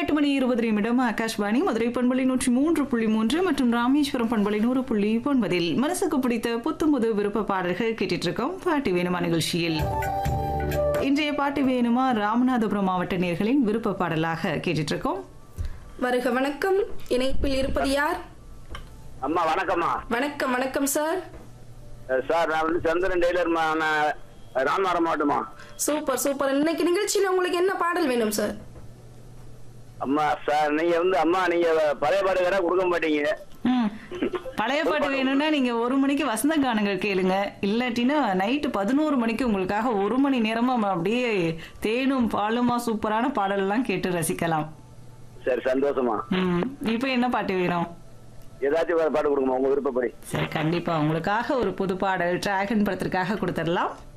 எட்டு மணி இருபது நிமிடம் ஆகாஷ்வாணி மதுரை பண்பலை நூற்றி மூன்று புள்ளி மூன்று மற்றும் ராமேஸ்வரம் பண்பலை நூறு புள்ளி ஒன்பதில் மனசுக்கு பிடித்த புத்துமுது விருப்ப பாடல்கள் கேட்டுட்டு இருக்கோம் பாட்டு வேணுமா நிகழ்ச்சியில் இன்றைய பாட்டு வேணுமா ராமநாதபுரம் மாவட்ட நேர்களின் விருப்ப பாடலாக கேட்டுட்டு இருக்கோம் வருக வணக்கம் இணைப்பில் இருப்பது யார் அம்மா வணக்கம்மா வணக்கம் வணக்கம் சார் அஹ் சார் நான் வந்து சந்திரன் டெய்லர் மா- நான் ராமநாதபுரம் மாவட்டமா சூப்பர் சூப்பர் இன்னைக்கு நிகழ்ச்சியில் உங்களுக்கு என்ன பாடல் வேணும் சார் அம்மா சார் நீங்க வந்து அம்மா நீங்க பழைய பாட்டு வேற கொடுக்க மாட்டீங்க ம். பழைய பாட்டு வேணும்னா நீங்க ஒரு மணிக்கு வசந்த கானங்கள் கேளுங்க இல்லாட்டினா நைட்டு பதினோரு மணிக்கு உங்களுக்காக ஒரு மணி நேரமா அப்படியே தேனும் பாலுமா சூப்பரான பாடல்லாம் கேட்டு ரசிக்கலாம் சரி சந்தோஷமா ம் இப்போ என்ன பாட்டு வேணும் ஏதாச்சும் வேற பாட்டு கொடுக்குமா உங்க விருப்பப்படி சரி கண்டிப்பா உங்களுக்காக ஒரு புது பாடல் டிராகன் படத்திற்காக கொடுத்துடலாம்